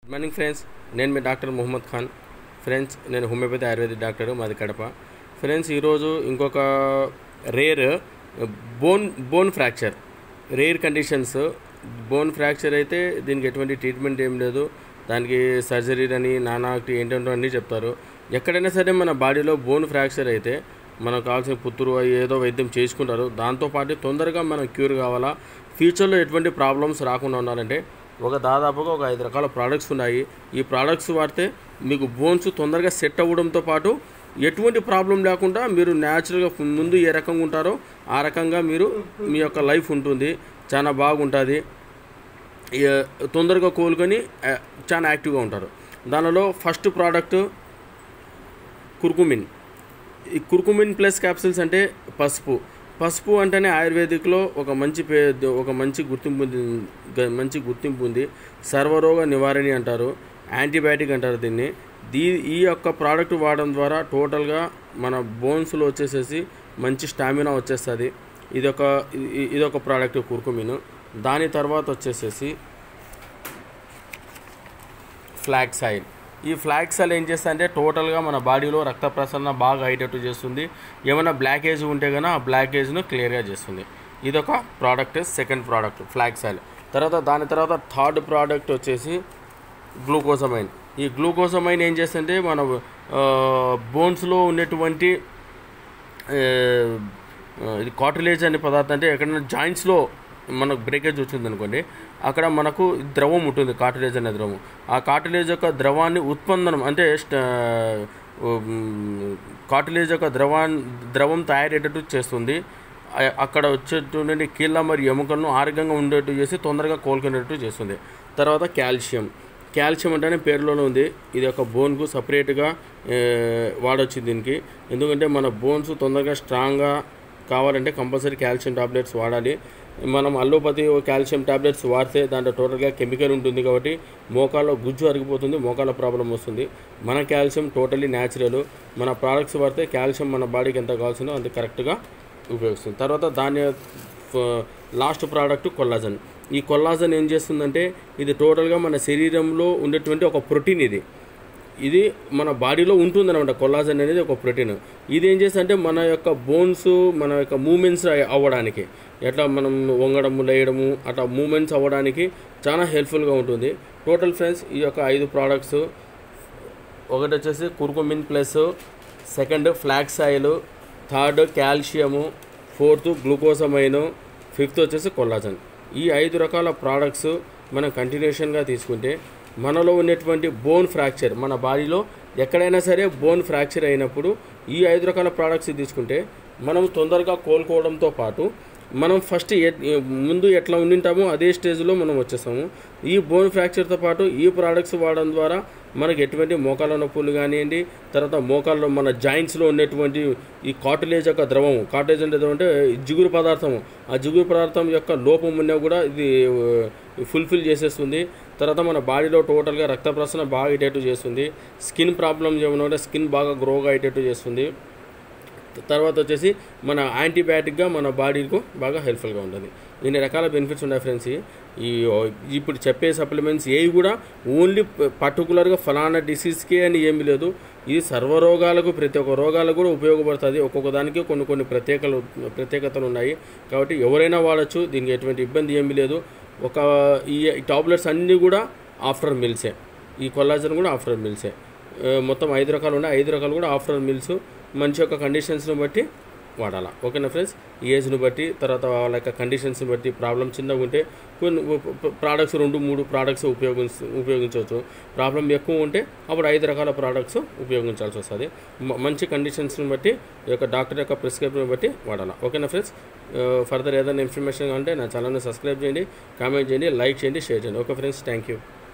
good morning friends నేను మీ doctor Mohammed Khan friends నేను హోమియోపతి ఆయుర్వేదిక్ డాక్టర్ మాది కడప ఫ్రెండ్స్ ఈరోజు ఇంకొక rare bone bone fracture rare conditions bone fracture అయితే దీనికి ఎటువంటి ట్రీట్మెంట్ ఏం లేదు దానికి సర్జరీ అని నానా ఏంటంటో అన్నీ చెప్తారు ఎక్కడైనా సరే మన బాడీలో బోన్ ఫ్రాక్చర్ అయితే మనకు కావాల్సిన పుత్తురు అవి ఏదో వైద్యం చేసుకుంటారు దాంతోపాటు తొందరగా మనం క్యూర్ కావాలా ఫ్యూచర్లో ఎటువంటి ప్రాబ్లమ్స్ రాకుండా ఉండాలంటే ఒక దాదాపుగా ఒక ఐదు రకాల ప్రోడక్ట్స్ ఉన్నాయి ఈ ప్రోడక్ట్స్ వాడితే మీకు బోన్స్ తొందరగా సెట్ అవ్వడంతో పాటు ఎటువంటి ప్రాబ్లం లేకుండా మీరు న్యాచురల్గా ముందు ఏ రకంగా ఉంటారో ఆ రకంగా మీరు మీ యొక్క లైఫ్ ఉంటుంది చాలా బాగుంటుంది ఇక తొందరగా కోలుకొని ఆ, చాలా యాక్టివ్గా ఉంటారు దానిలో ఫస్ట్ ప్రోడక్ట్ కుర్కుమిన్ ఈ కుర్కుమిన్ ప్లస్ క్యాప్సిల్స్ అంటే పసుపు పసుపు అంటేనే ఆయుర్వేదిక్లో ఒక మంచి పే ఒక మంచి గుర్తింపు ఉంది గ- మంచి గుర్తింపు ఉంది సర్వరోగ నివారణి అంటారు యాంటీబయాటిక్ అంటారు దీన్ని దీ ఈ యొక్క ప్రోడక్ట్ వాడడం ద్వారా టోటల్గా మన బోన్స్లో వచ్చేసేసి మంచి స్టామినా వచ్చేస్తుంది ఇది ఒక ఇది ఒక ప్రోడక్ట్ కుర్కుమిన్ దాని తర్వాత వచ్చేసేసి ఫ్లాక్స్ ఆయిల్ ఈ ఫ్లాక్స్ ఆయిల్ ఏం చేస్తా అంటే టోటల్గా మన బాడీలో రక్త ప్రసరణ బాగా అయ్యేటట్టు చేస్తుంది ఏమైనా బ్లాకేజ్ ఉంటే కనుక ఆ బ్లాకేజ్ను క్లియర్గా చేస్తుంది ఇదొక product second product flax oil తర్వాత దాని తర్వాత థర్డ్ ప్రోడక్ట్ వచ్చేసి గ్లూకోజమైన్ ఈ గ్లూకోజమైన్ ఏం చేస్తుంటే మన బోన్స్లో ఉన్నటువంటి ఆ, ఇది కాటిలేజ్ అనే పదార్థం అంటే ఎక్కడైనా జాయింట్స్లో మనకు బ్రేకేజ్ వచ్చింది అనుకోండి అక్కడ మనకు ద్రవం ఉంటుంది కాటిలేజ్ అనే ద్రవం ఆ కాటిలేజ్ యొక్క ద్రవాన్ని ఉత్పన్నం అంటే కాటిలేజ్ యొక్క ద్రవాన్ని ద్రవం తయారయ్యేటట్టు చేస్తుంది ఆ- అక్కడ వచ్చేటువంటి కీళ్ళ మరియు ఎముకలను ఆరోగ్యంగా ఉండేట్టు చేసి తొందరగా కోలుకునేటట్టు చేస్తుంది తర్వాత కాల్షియం కాల్షియం అంటేనే పేరులోనే ఉంది ఇది ఒక బోన్కు సపరేట్గా వాడొచ్చు దీనికి ఎందుకంటే మన బోన్స్ తొందరగా స్ట్రాంగ్గా కావాలంటే కంపల్సరీ కాల్షియం టాబ్లెట్స్ వాడాలి మనం అల్లోపతి కాల్షియం టాబ్లెట్స్ వాడితే దాంట్లో టోటల్గా కెమికల్ ఉంటుంది కాబట్టి మోకాల్లో గుజ్జు అరిగిపోతుంది మోకాళ్ళ ప్రాబ్లం వస్తుంది మన కాల్షియం టోటలీ న్యాచురల్ మన ప్రోడక్ట్స్ వాడితే కాల్షియం మన బాడీకి ఎంత కావాల్సిందో అంత కరెక్ట్గా ఉపయోగిస్తుంది తర్వాత దాని ఫ- లాస్ట్ ప్రోడక్ట్ కొల్లాజన్ ఈ కొల్లాజన్ ఏం చేస్తుందంటే ఇది టోటల్గా మన శరీరంలో ఉండేటువంటి ఒక ప్రోటీన్ ఇది ఇది మన బాడీలో ఉంటుందన్నమాట కొల్లాజన్ అనేది ఒక ప్రోటీన్ ఇది ఏం చేస్తుందంటే మన యొక్క బోన్స్ మన యొక్క మూమెంట్స్ అవ్వడానికి ఎట్లా మనం వంగడము లేయడము అట్లా మూమెంట్స్ అవ్వడానికి చాలా హెల్ప్ఫుల్గా ఉంటుంది టోటల్ ఫ్రెండ్స్ ఈ యొక్క ఐదు ప్రోడక్ట్స్ ఒకటి వచ్చేసి curcumin plus second flax oil third calcium fourth glucosamine fifth వచ్చేసి కొల్లాజన్ ఈ ఐదు రకాల ప్రోడక్ట్స్ మనం కంటిన్యూషన్గా తీసుకుంటే మనలో ఉన్నటువంటి బోన్ ఫ్రాక్చర్ మన బాడీలో ఎక్కడైనా సరే బోన్ ఫ్రాక్చర్ అయినప్పుడు ఈ ఐదు రకాల ప్రోడక్ట్స్ తీసుకుంటే మనం తొందరగా కోలుకోవడంతో పాటు మనం ఫస్ట్ ఎ- ముందు ఎట్లా ఉండింటామో అదే స్టేజ్లో మనం వచ్చేసాము ఈ బోన్ ఫ్రాక్చర్తో పాటు ఈ ప్రోడక్ట్స్ వాడడం ద్వారా మనకి ఎటువంటి మోకాళ్ళ నొప్పులు కానివ్వండి తర్వాత మోకాల్లో మన జాయింట్స్లో ఉన్నటువంటి ఈ కాటిలేజ్ యొక్క ద్రవం కాటిలేజ్ అంటే ద్రవం అంటే జిగురు పదార్థం ఆ జిగురు పదార్థం యొక్క లోపం ఉన్నా కూడా ఇది ఫుల్ఫిల్ చేసేస్తుంది తర్వాత మన బాడీలో టోటల్గా రక్త ప్రసరణ బాగా అయ్యేటట్టు చేస్తుంది స్కిన్ ప్రాబ్లమ్స్ ఏమైనా ఉంటే స్కిన్ బాగా గ్రోగా అయ్యేటట్టు చేస్తుంది తర్వాత వచ్చేసి మన యాంటీబయాటిక్గా మన బాడీకు బాగా హెల్ప్ఫుల్గా ఉంటుంది ఇన్ని రకాల బెనిఫిట్స్ ఉన్నాయి ఫ్రెండ్స్ ఈ ఇప్పుడు చెప్పే సప్లిమెంట్స్ ఏవి కూడా ఓన్లీ పర్టికులర్గా ఫలానా డిసీజ్కే అని ఏమీ లేదు ఇది సర్వరోగాలకు ప్రతి ఒక్క రోగాలకు కూడా ఉపయోగపడుతుంది ఒక్కొక్క దానికి కొన్ని కొన్ని ప్రత్యేకలు ప్రత్యేకతలు ఉన్నాయి కాబట్టి ఎవరైనా వాడచ్చు దీనికి ఎటువంటి ఇబ్బంది ఏమీ లేదు ఒక ఈ టాబ్లెట్స్ అన్నీ కూడా ఆఫ్టర్ మిల్సే ఈ కొల్లాజన్ కూడా ఆఫ్టర్ మిల్సే ఆ, మొత్తం ఐదు రకాలు ఉన్నాయి ఐదు రకాలు కూడా ఆఫ్టర్ మిల్స్ మంచి యొక్క కండిషన్స్ని బట్టి వాడాలా ఓకేనా ఫ్రెండ్స్ ఏజ్ని బట్టి తర్వాత వాళ్ళ యొక్క కండిషన్స్ని బట్టి ప్రాబ్లం చిన్నగా ఉంటే కొన్ని ప్రోడక్ట్స్ రెండు మూడు ప్రోడక్ట్స్ ఉపయోగించ ఉపయోగించవచ్చు ప్రాబ్లం ఎక్కువ ఉంటే అప్పుడు ఐదు రకాల ప్రోడక్ట్స్ ఉపయోగించాల్సి వస్తుంది మ- మంచి కండిషన్స్ని బట్టి ఈ యొక్క డాక్టర్ యొక్క ప్రిస్క్రిప్షన్ బట్టి వాడాలా ఓకేనా ఫ్రెండ్స్ ఫర్దర్ ఏదైనా ఇన్ఫర్మేషన్ అంటే నా ఛానల్ని సబ్స్క్రైబ్ చేయండి కామెంట్ చేయండి లైక్ చేయండి షేర్ చేయండి ఓకే ఫ్రెండ్స్ థ్యాంక్ యూ